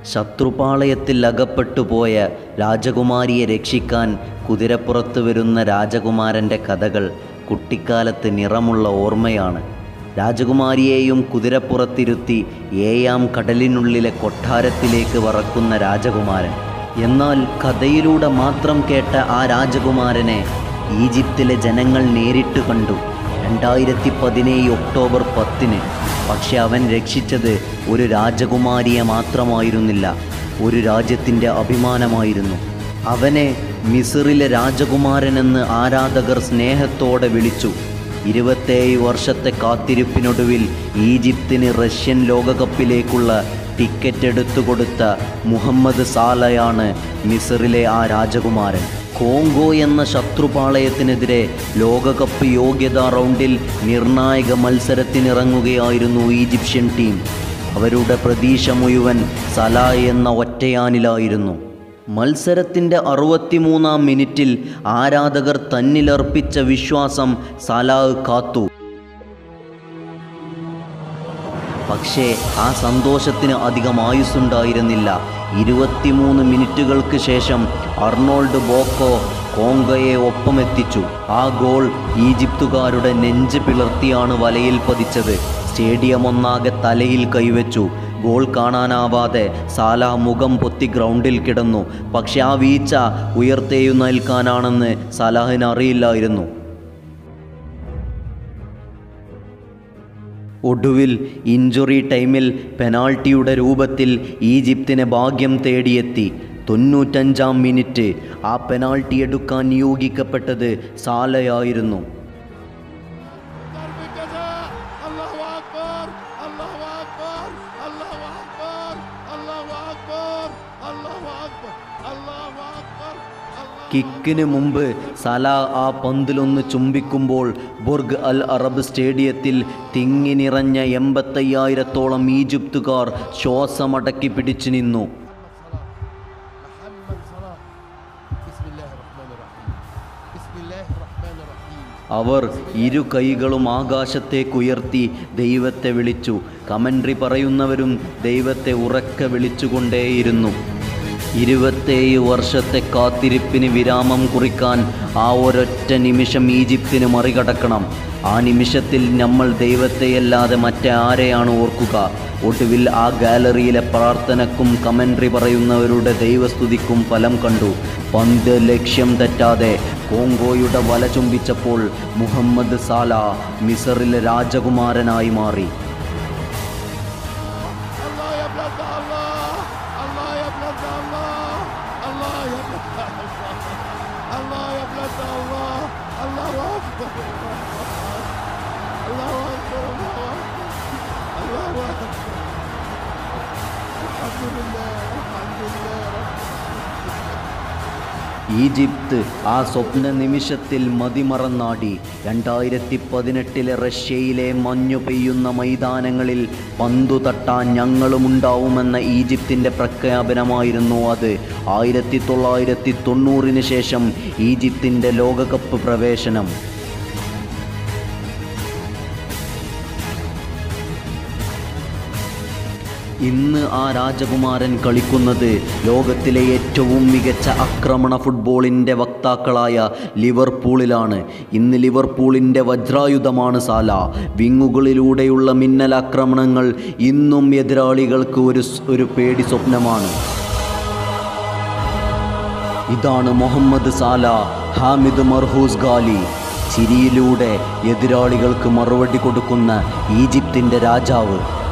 ശത്രുപാളയത്തിൽ അകപ്പെട്ടുപോയ രാജകുമാരിയെ രക്ഷിക്കാൻ കുതിരപ്പുറത്ത് വരുന്ന രാജകുമാരൻ്റെ കഥകൾ കുട്ടിക്കാലത്ത് നിറമുള്ള ഓർമ്മയാണ് രാജകുമാരിയെയും കുതിരപ്പുറത്തിരുത്തി ഏയാം കടലിനുള്ളിലെ കൊട്ടാരത്തിലേക്ക് വറക്കുന്ന രാജകുമാരൻ എന്നാൽ കഥയിലൂടെ മാത്രം കേട്ട ആ രാജകുമാരനെ ഈജിപ്തിലെ ജനങ്ങൾ നേരിട്ട് കണ്ടു രണ്ടായിരത്തി പതിനേഴ് ഒക്ടോബർ പത്തിന് പക്ഷെ അവൻ രക്ഷിച്ചത് ഒരു രാജകുമാരിയെ മാത്രമായിരുന്നില്ല ഒരു രാജ്യത്തിൻ്റെ അഭിമാനമായിരുന്നു അവനെ മിസറിലെ രാജകുമാരനെന്ന് ആരാധകർ സ്നേഹത്തോടെ വിളിച്ചു ഇരുപത്തേഴ് വർഷത്തെ കാത്തിരിപ്പിനൊടുവിൽ ഈജിപ്തിന് റഷ്യൻ ലോകകപ്പിലേക്കുള്ള ടിക്കറ്റ് എടുത്തു കൊടുത്ത മുഹമ്മദ് സാലയാണ് മിസറിലെ ആ രാജകുമാരൻ കോങ്കോ എന്ന ശത്രുപാളയത്തിനെതിരെ ലോകകപ്പ് യോഗ്യതാ റൗണ്ടിൽ നിർണായക മത്സരത്തിനിറങ്ങുകയായിരുന്നു ഈജിപ്ഷ്യൻ ടീം അവരുടെ പ്രതീക്ഷ മുഴുവൻ സല എന്ന ഒറ്റയാനിലായിരുന്നു മത്സരത്തിൻ്റെ അറുപത്തിമൂന്നാം മിനിറ്റിൽ ആരാധകർ തന്നിലർപ്പിച്ച വിശ്വാസം സലാഹ് കാത്തു പക്ഷേ ആ സന്തോഷത്തിന് അധികം ആയുസ്സുണ്ടായിരുന്നില്ല ഇരുപത്തിമൂന്ന് മിനിറ്റുകൾക്ക് ശേഷം അർണോൾഡ് ബോക്കോ കോങ്കയെ ഒപ്പമെത്തിച്ചു ആ ഗോൾ ഈജിപ്തുകാരുടെ നെഞ്ച് പിളർത്തിയാണ് വലയിൽ പതിച്ചത് സ്റ്റേഡിയം ഒന്നാകെ തലയിൽ കൈവച്ചു ഗോൾ കാണാനാവാതെ സാല മുഖം പൊത്തി ഗ്രൗണ്ടിൽ കിടന്നു പക്ഷെ ആ വീഴ്ച ഉയർത്തെഴുന്നേൽക്കാനാണെന്ന് സലാഹിന് അറിയില്ലായിരുന്നു ഒടുവിൽ ഇഞ്ചുറി ടൈമിൽ പെനാൾട്ടിയുടെ രൂപത്തിൽ ഈജിപ്തിനെ ഭാഗ്യം തേടിയെത്തി തൊണ്ണൂറ്റഞ്ചാം മിനിറ്റ് ആ പെനാൾട്ടി എടുക്കാൻ നിയോഗിക്കപ്പെട്ടത് സാലയായിരുന്നു ضربة جزاء الله أكبر الله أكبر الله أكبر الله أكبر الله أكبر الله أكبر الله കിക്കിന് മുമ്പ് സല ആ പന്തിലൊന്ന് ചുംബിക്കുമ്പോൾ ബുർഗ് അൽ അറബ് സ്റ്റേഡിയത്തിൽ തിങ്ങി നിറഞ്ഞ എൺപത്തയ്യായിരത്തോളം ഈജിപ്തുകാർ ശ്വാസമടക്കി പിടിച്ചു നിന്നു محمد صلاح بسم الله الرحمن الرحيم بسم الله الرحمن الرحيم അവർ ഇരു കൈകളും ആകാശത്തേക്കുയർത്തി ദൈവത്തെ വിളിച്ചു കമൻട്രി പറയുന്നവരും ദൈവത്തെ ഉറക്കെ വിളിച്ചുകൊണ്ടേയിരുന്നു ഇരുപത്തേഴ് വർഷത്തെ കാത്തിരിപ്പിന് വിരാമം കുറിക്കാൻ ആ ഒരൊറ്റ നിമിഷം ഈജിപ്തിന് മറികടക്കണം ആ നിമിഷത്തിൽ നമ്മൾ ദൈവത്തെയല്ലാതെ മറ്റേ ആരെയാണ് ഓർക്കുക ഒടുവിൽ ആ ഗാലറിയിലെ പ്രാർത്ഥനക്കും കമൻട്രി പറയുന്നവരുടെ ദൈവസ്തുതിക്കും ഫലം കണ്ടു പന്ത് ലക്ഷ്യം തെറ്റാതെ കോങ്കോയുടെ വല ചുംബിച്ചപ്പോൾ മുഹമ്മദ് സാല മിസറിലെ രാജകുമാരനായി മാറി الله يا بلاد الله الله يا بلاد الله الله يا بلاد الله الله يا بلاد الله الله أكبر الله أكبر الله أكبر الحمد لله الحمد لله رب ഈജിപ്ത് ആ സ്വപ്ന നിമിഷത്തിൽ മതിമറന്നാടി രണ്ടായിരത്തി പതിനെട്ടിലെ റഷ്യയിലെ മഞ്ഞു പെയ്യുന്ന മൈതാനങ്ങളിൽ പന്തു തട്ടാൻ ഞങ്ങളുമുണ്ടാവുമെന്ന ഈജിപ്തിൻ്റെ പ്രഖ്യാപനമായിരുന്നു അത് ആയിരത്തി തൊള്ളായിരത്തി തൊണ്ണൂറിന് ശേഷം ഈജിപ്തിൻ്റെ ലോകകപ്പ് പ്രവേശനം ഇന്ന് ആ രാജകുമാരൻ കളിക്കുന്നത് ലോകത്തിലെ ഏറ്റവും മികച്ച ആക്രമണ ഫുട്ബോളിൻ്റെ വക്താക്കളായ ലിവർപൂളിലാണ് ഇന്ന് ലിവർപൂളിൻ്റെ വജ്രായുധമാണ് സാല വിങ്ങുകളിലൂടെയുള്ള മിന്നലാക്രമണങ്ങൾ ഇന്നും എതിരാളികൾക്ക് ഒരു സ്- ഒരു പേടി സ്വപ്നമാണ് ഇതാണ് മുഹമ്മദ് സാല ഹാമിദ് മർഹൂസ് ഗാലി ചിരിയിലൂടെ എതിരാളികൾക്ക് മറുപടി കൊടുക്കുന്ന ഈജിപ്തിൻ്റെ രാജാവ്